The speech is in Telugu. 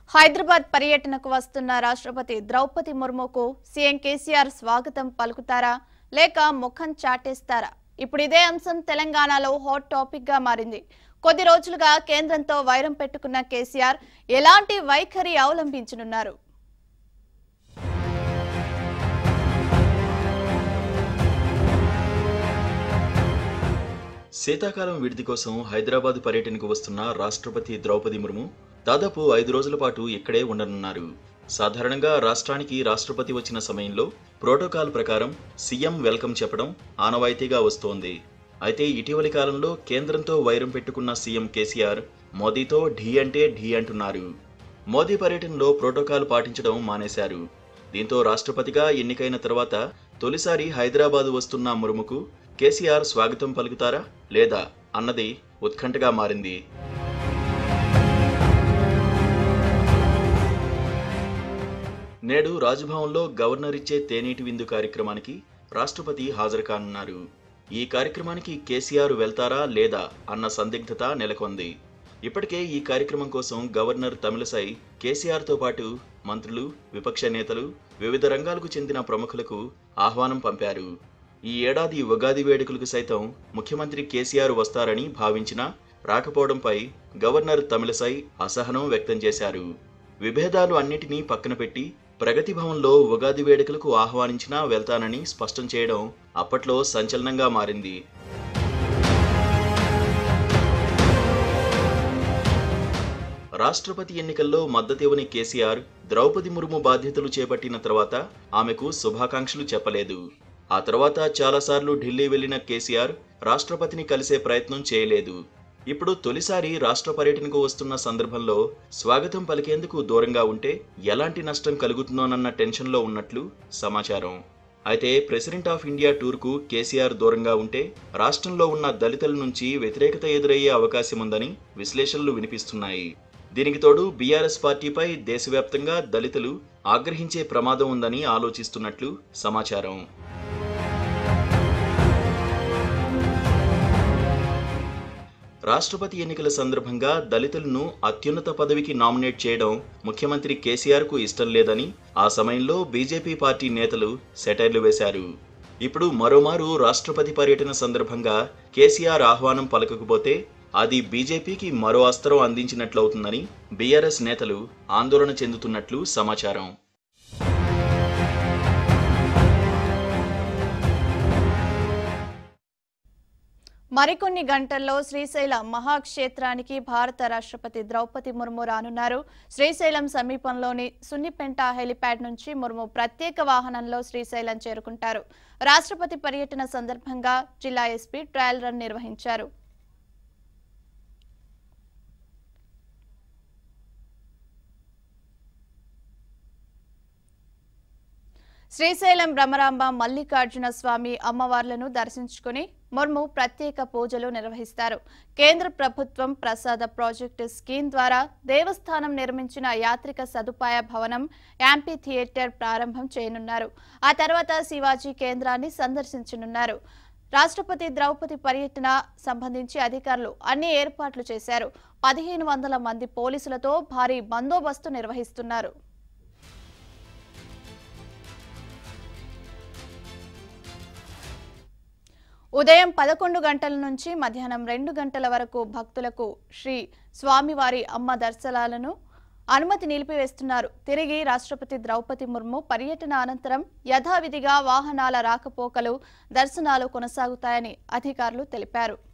హైదరాబాద్ పర్యటనకు వస్తున్న రాష్ట్రపతి ద్రౌపది ముర్ముకు సీఎం కేసీఆర్ స్వాగతం పలుకుతారా లేక ముఖం చాటేస్తారా ఇప్పుడు ఇదే అంశం తెలంగాణలో హాట్ టాపిక్ గా మారింది కొద్ది రోజులుగా కేంద్రంతో వైరం పెట్టుకున్న కేసీఆర్ ఎలాంటి వైఖరి అవలంబించనున్నారు శీతాకాలం విడిది కోసం హైదరాబాద్ పర్యటనకు వస్తున్న రాష్ట్రపతి ద్రౌపది ముర్ము దాదాపు ఐదు రోజుల పాటు ఇక్కడే ఉండనున్నారు సాధారణంగా రాష్ట్రానికి రాష్ట్రపతి వచ్చిన సమయంలో ప్రోటోకాల్ ప్రకారం సీఎం వెల్కమ్ చెప్పడం ఆనవాయితీగా వస్తోంది అయితే ఇటీవలి కాలంలో కేంద్రంతో వైరం పెట్టుకున్న సీఎం కేసీఆర్ మోదీతో ఢీ అంటే ఢీ అంటున్నారు మోదీ పర్యటనలో ప్రోటోకాల్ పాటించడం మానేశారు దీంతో రాష్ట్రపతిగా ఎన్నికైన తర్వాత తొలిసారి హైదరాబాద్ వస్తున్న ముర్ముకు కేసీఆర్ స్వాగతం పలుకుతారా లేదా అన్నది ఉత్కంఠగా మారింది నేడు రాజ్భవన్లో గవర్నర్ ఇచ్చే తేనీటి విందు కార్యక్రమానికి రాష్ట్రపతి హాజరు కానున్నారు ఈ కార్యక్రమానికి కేసీఆర్ వెళ్తారా లేదా అన్న సందిగ్ధత నెలకొంది ఇప్పటికే ఈ కార్యక్రమం కోసం గవర్నర్ తమిళసై కేసీఆర్తో పాటు మంత్రులు విపక్ష నేతలు వివిధ రంగాలకు చెందిన ప్రముఖులకు ఆహ్వానం పంపారు ఈ ఏడాది ఉగాది వేడుకలకు సైతం ముఖ్యమంత్రి కేసీఆర్ వస్తారని భావించినా రాకపోవడంపై గవర్నర్ తమిళసై అసహనం వ్యక్తం చేశారు విభేదాలు అన్నిటినీ పక్కన పెట్టి ప్రగతి భవన్లో ఉగాది వేడుకలకు ఆహ్వానించినా వెళ్తానని స్పష్టం చేయడం అప్పట్లో సంచలనంగా మారింది రాష్ట్రపతి ఎన్నికల్లో మద్దతివ్వని కేసీఆర్ ద్రౌపది ముర్ము బాధ్యతలు చేపట్టిన తర్వాత ఆమెకు శుభాకాంక్షలు చెప్పలేదు ఆ తర్వాత చాలాసార్లు ఢిల్లీ వెళ్లిన కేసీఆర్ రాష్ట్రపతిని కలిసే ప్రయత్నం చేయలేదు ఇప్పుడు తొలిసారి రాష్ట్ర పర్యటనకు వస్తున్న సందర్భంలో స్వాగతం పలికేందుకు దూరంగా ఉంటే ఎలాంటి నష్టం కలుగుతుందోనన్న టెన్షన్లో ఉన్నట్లు సమాచారం అయితే ప్రెసిడెంట్ ఆఫ్ ఇండియా టూర్కు కేసీఆర్ దూరంగా ఉంటే రాష్ట్రంలో ఉన్న దళితుల నుంచి వ్యతిరేకత ఎదురయ్యే అవకాశం ఉందని విశ్లేషణలు వినిపిస్తున్నాయి దీనికి తోడు బీఆర్ఎస్ పార్టీపై దేశవ్యాప్తంగా దళితులు ఆగ్రహించే ప్రమాదం ఉందని ఆలోచిస్తున్నట్లు సమాచారం రాష్ట్రపతి ఎన్నికల సందర్భంగా దళితులను అత్యున్నత పదవికి నామినేట్ చేయడం ముఖ్యమంత్రి కేసీఆర్కు ఇష్టం లేదని ఆ సమయంలో బీజేపీ పార్టీ నేతలు సెటైర్లు వేశారు ఇప్పుడు మరోమారు రాష్ట్రపతి పర్యటన సందర్భంగా కేసీఆర్ ఆహ్వానం పలకకపోతే అది బీజేపీకి మరో అస్త్రం అందించినట్లవుతుందని బీఆర్ఎస్ నేతలు ఆందోళన చెందుతున్నట్లు సమాచారం మరికొన్ని గంటల్లో శ్రీశైలం మహాక్షేత్రానికి భారత రాష్ట్రపతి ద్రౌపది ముర్ము రానున్నారు శ్రీశైలం సమీపంలోని సున్నిపెంట హెలిప్యాడ్ నుంచి ముర్ము ప్రత్యేక వాహనంలో శ్రీశైలం చేరుకుంటారు రాష్ట్రపతి పర్యటన సందర్భంగా జిల్లా ఎస్పీ ట్రయల్ రన్ నిర్వహించారు శ్రీశైలం భ్రమరాంబ మల్లికార్జున స్వామి అమ్మవార్లను దర్శించుకుని ముర్ము ప్రత్యేక పూజలు నిర్వహిస్తారు కేంద్ర ప్రభుత్వం ప్రసాద ప్రాజెక్టు స్కీమ్ ద్వారా దేవస్థానం నిర్మించిన యాత్రిక సదుపాయ భవనం యాంపీ థియేటర్ ప్రారంభం చేయనున్నారు ఆ తర్వాత శివాజీ కేంద్రాన్ని సందర్శించనున్నారు రాష్ట్రపతి ద్రౌపది పర్యటన సంబంధించి అధికారులు అన్ని ఏర్పాట్లు చేశారు పదిహేను వందల మంది పోలీసులతో భారీ బందోబస్తు నిర్వహిస్తున్నారు ఉదయం పదకొండు గంటల నుంచి మధ్యాహ్నం రెండు గంటల వరకు భక్తులకు శ్రీ స్వామివారి అమ్మ దర్శనాలను అనుమతి నిలిపివేస్తున్నారు తిరిగి రాష్ట్రపతి ద్రౌపది ముర్ము పర్యటన అనంతరం యథావిధిగా వాహనాల రాకపోకలు దర్శనాలు కొనసాగుతాయని అధికారులు తెలిపారు